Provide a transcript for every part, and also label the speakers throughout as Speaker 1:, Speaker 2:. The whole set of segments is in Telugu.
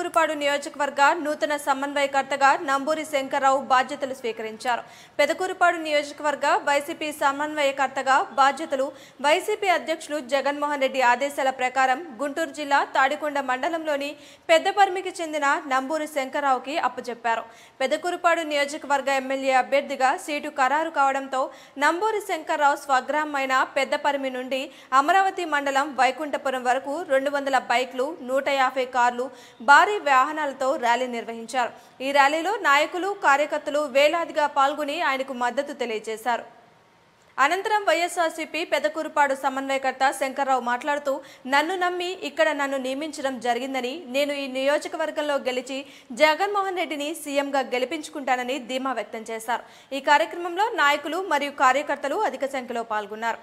Speaker 1: పెదకూరుపాడు నియోజకవర్గ నూతన సమన్వయకర్తగా నంబూరి శంకర్రావు బాధ్యతలు స్వీకరించారు పెదకూరుపాడు నియోజకవర్గ వైసీపీ సమన్వయకర్తగా బాధ్యతలు వైసీపీ అధ్యక్షులు జగన్మోహన్ రెడ్డి ఆదేశాల ప్రకారం గుంటూరు జిల్లా తాడికొండ మండలంలోని పెద్దపర్మికి చెందిన నంబూరి శంకర్రావుకి అప్పచెప్పారు పెదకూరుపాడు నియోజకవర్గ ఎమ్మెల్యే అభ్యర్థిగా సీటు ఖరారు కావడంతో నంబూరి శంకర్రావు స్వగ్రామమైన పెద్దపరిమి నుండి అమరావతి మండలం వైకుంఠపురం వరకు రెండు వందల బైక్లు నూట యాభై కార్లు భారీ వాహనాలతో ర్యాలీ నిర్వహించారు ఈ ర్యాలీలో నాయకులు కార్యకర్తలు వేలాదిగా పాల్గొని ఆయనకు మద్దతు తెలియజేశారు అనంతరం వైఎస్ఆర్సీపీ పెదకూరుపాడు సమన్వయకర్త శంకర్రావు మాట్లాడుతూ నన్ను నమ్మి ఇక్కడ నన్ను నియమించడం జరిగిందని నేను ఈ నియోజకవర్గంలో గెలిచి జగన్మోహన్ రెడ్డిని సీఎంగా గెలిపించుకుంటానని ధీమా వ్యక్తం చేశారు ఈ కార్యక్రమంలో నాయకులు మరియు కార్యకర్తలు అధిక సంఖ్యలో పాల్గొన్నారు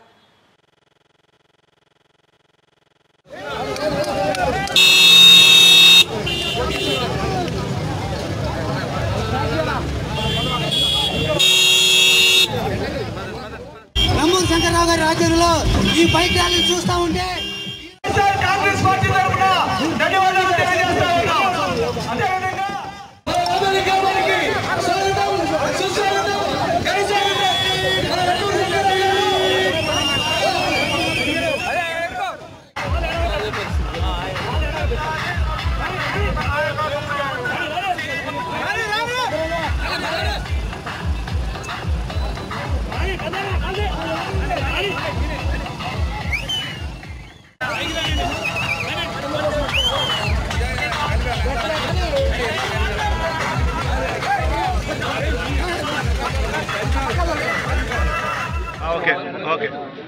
Speaker 2: నంబూరు శంకర్రావు గారి రాజ్యంలో ఈ బైక్ ర్యాలీని చూస్తా ఉంటే
Speaker 3: సార్ కాంగ్రెస్ పార్టీ తరఫున ధన్యవాదాలు తెలియజేస్తా ఉన్నాం అదేవిధంగా అమెరికా వారికి స్వాగతం సుస్వాగతం కలిసేయండి. మన నందమూరి శంకరయ్య గారు.
Speaker 4: ఓకే ఓకే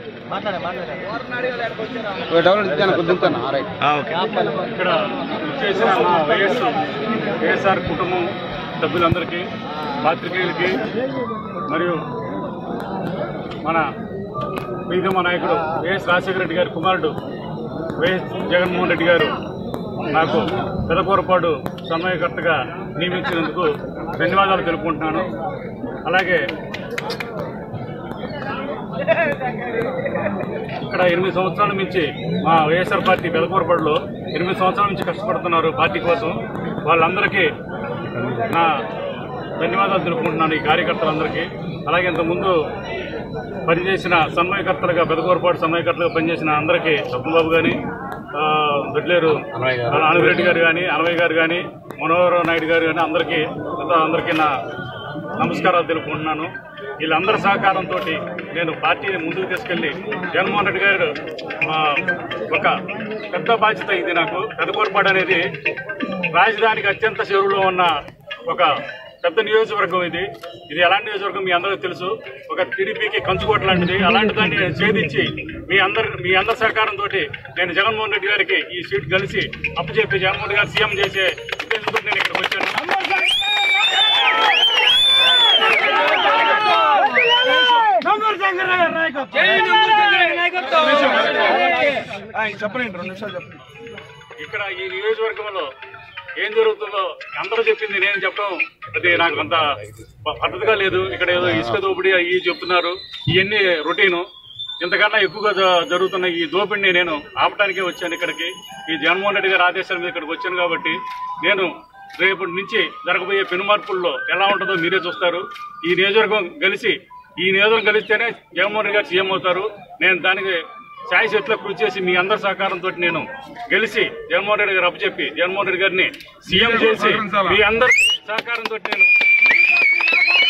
Speaker 5: ఇక్కడ చేసిన మా వైఎస్ వైఎస్ఆర్ కుటుంబం సభ్యులందరికీ పాత్రికేయులకి మరియు మన ప్రీతమ నాయకుడు వైఎస్ రాజశేఖర రెడ్డి గారి కుమారుడు వైఎస్ జగన్మోహన్ రెడ్డి గారు నాకు పెదకూరపాడు సమన్వయకర్తగా నియమించినందుకు ధన్యవాదాలు తెలుపుకుంటున్నాను అలాగే ఇక్కడ ఎనిమిది సంవత్సరాల నుంచి మా వైఎస్ఆర్ పార్టీ పెదకూరపాడులో ఎనిమిది సంవత్సరాల నుంచి కష్టపడుతున్నారు పార్టీ కోసం వాళ్ళందరికీ నా ధన్యవాదాలు తెలుపుకుంటున్నాను ఈ కార్యకర్తలందరికీ అలాగే ఇంతకుముందు పనిచేసిన సమన్వయకర్తలుగా పెదకూరపాటు సమన్వయకర్తలుగా పనిచేసిన అందరికీ సత్యబాబు కానీ దొడ్లేరు ఆనవిరెడ్డి గారు కానీ అనవయ్య గారు కానీ మనోహరరావు నాయుడు గారు కానీ అందరికీ మిగతా అందరికీ నా నమస్కారాలు తెలుపుకుంటున్నాను వీళ్ళందరి సహకారంతో నేను పార్టీని ముందుకు తీసుకెళ్లి జగన్మోహన్ రెడ్డి గారు ఆ, ఒక పెద్ద బాధ్యత ఇది నాకు పెదకూరపాడు అనేది రాజధానికి అత్యంత చెరువులో ఉన్న ఒక పెద్ద నియోజకవర్గం ఇది ఇది ఎలాంటి నియోజకవర్గం మీ అందరికీ తెలుసు ఒక టీడీపీకి కంచుకోట లాంటిది అలాంటి దాన్ని నేను ఛేదించి మీ అందరి మీ అందరి సహకారంతో నేను జగన్మోహన్ రెడ్డి గారికి ఈ సీట్ కలిసి అప్పచెప్పి జగన్మోహన్ రెడ్డి గారు సీఎం చేసే ఉద్దేశంతో నేను ఇక్కడికి వచ్చాను
Speaker 4: చెప్పండి రెండు నిమిషాలు చెప్పండి
Speaker 5: ఇక్కడ ఈ నియోజకవర్గంలో ఏం జరుగుతుందో అందరూ చెప్పింది నేను చెప్పడం అది నాకు అంత ప- పద్ధతిగా లేదు ఇక్కడ ఏదో ఇసుక దోపిడీ అవి చెప్తున్నారు ఇవన్నీ రొటీను ఇంతకన్నా ఎక్కువగా జ- జరుగుతున్న ఈ దోపిడిని నేను ఆపడానికే వచ్చాను ఇక్కడికి ఈ జగన్మోహన్ రెడ్డి గారి ఆదేశాల మీద ఇక్కడికి వచ్చాను కాబట్టి నేను రేపటి నుంచి జరగబోయే పెనుమార్పుల్లో ఎలా ఉంటుందో మీరే చూస్తారు ఈ నియోజకవర్గం కలిసి ఈ నియోజకవర్గం కలిస్తేనే జగన్మోహన్ రెడ్డి గారు సీఎం అవుతారు నేను దానికి సాయి చెట్ల కృషి చేసి మీ అందరి సహకారంతో నేను గెలిచి జగన్మోహన్ రెడ్డి గారు అప్పచెప్పి జగన్మోహన్ రెడ్డి గారిని సీఎం చేసి మీ అందరి సహకారంతో నేను